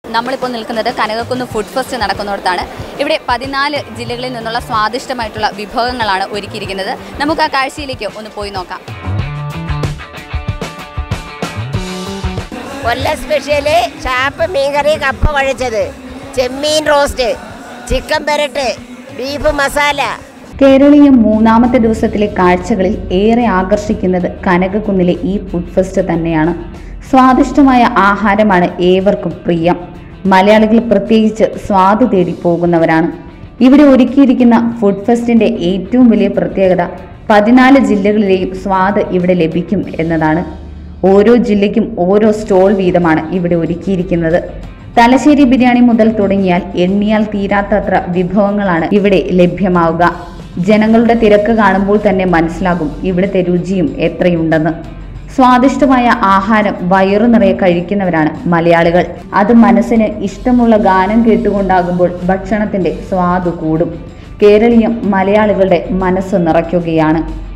നമ്മളിപ്പോൾ നിൽക്കുന്നത് Kanakakkunnu food fest നടക്കുന്നിടത്താണ് ഇവിടെ പതിനാല് ജില്ലകളിൽ നിന്നുള്ള സ്വാദിഷ്ടമായിട്ടുള്ള വിഭവങ്ങളാണ് ഒരുക്കിയിരിക്കുന്നത് നമുക്ക് ആ കാഴ്ചയിലേക്ക് ഒന്ന് പോയി നോക്കാം കൊല്ലം സ്പെഷ്യല് ചാപ്പ് മീൻകറി കപ്പ കുഴച്ചത് ചെമ്മീൻ റോസ്റ്റ് ചിക്കൻ പെരട്ട് ബീഫ് മസാല കേരളീയം മൂന്നാമത്തെ ദിവസത്തിലെ കാഴ്ചകളിൽ ഏറെ ആകർഷിക്കുന്നത് കനകക്കുന്നിലെ ഈ ഫുഡ് ഫെസ്റ്റ് തന്നെയാണ് സ്വാദിഷ്ടമായ ആഹാരമാണ് ഏവർക്കും പ്രിയം മലയാളികൾ പ്രത്യേകിച്ച് സ്വാദ് തേടി പോകുന്നവരാണ് ഇവിടെ ഒരുക്കിയിരിക്കുന്ന ഫുഡ് ഫെസ്റ്റിന്റെ ഏറ്റവും വലിയ പ്രത്യേകത പതിനാല് ജില്ലകളിലെയും സ്വാദ് ഇവിടെ ലഭിക്കും എന്നതാണ് ഓരോ ജില്ലയ്ക്കും ഓരോ സ്റ്റോൾ വീതമാണ് ഇവിടെ ഒരുക്കിയിരിക്കുന്നത് തലശ്ശേരി ബിരിയാണി മുതൽ തുടങ്ങിയാൽ എണ്ണിയാൽ തീരാത്തത്ര വിഭവങ്ങളാണ് ഇവിടെ ലഭ്യമാവുക ജനങ്ങളുടെ തിരക്ക് കാണുമ്പോൾ തന്നെ മനസ്സിലാകും ഇവിടുത്തെ രുചിയും എത്രയുണ്ടെന്ന് സ്വാദിഷ്ടമായ ആഹാരം വയറു നിറയെ കഴിക്കുന്നവരാണ് മലയാളികൾ അത് മനസ്സിന് ഇഷ്ടമുള്ള ഗാനം കേട്ടുകൊണ്ടാകുമ്പോൾ ഭക്ഷണത്തിന്റെ സ്വാദ് കൂടും കേരളീയം മലയാളികളുടെ മനസ്സ് നിറയ്ക്കുകയാണ്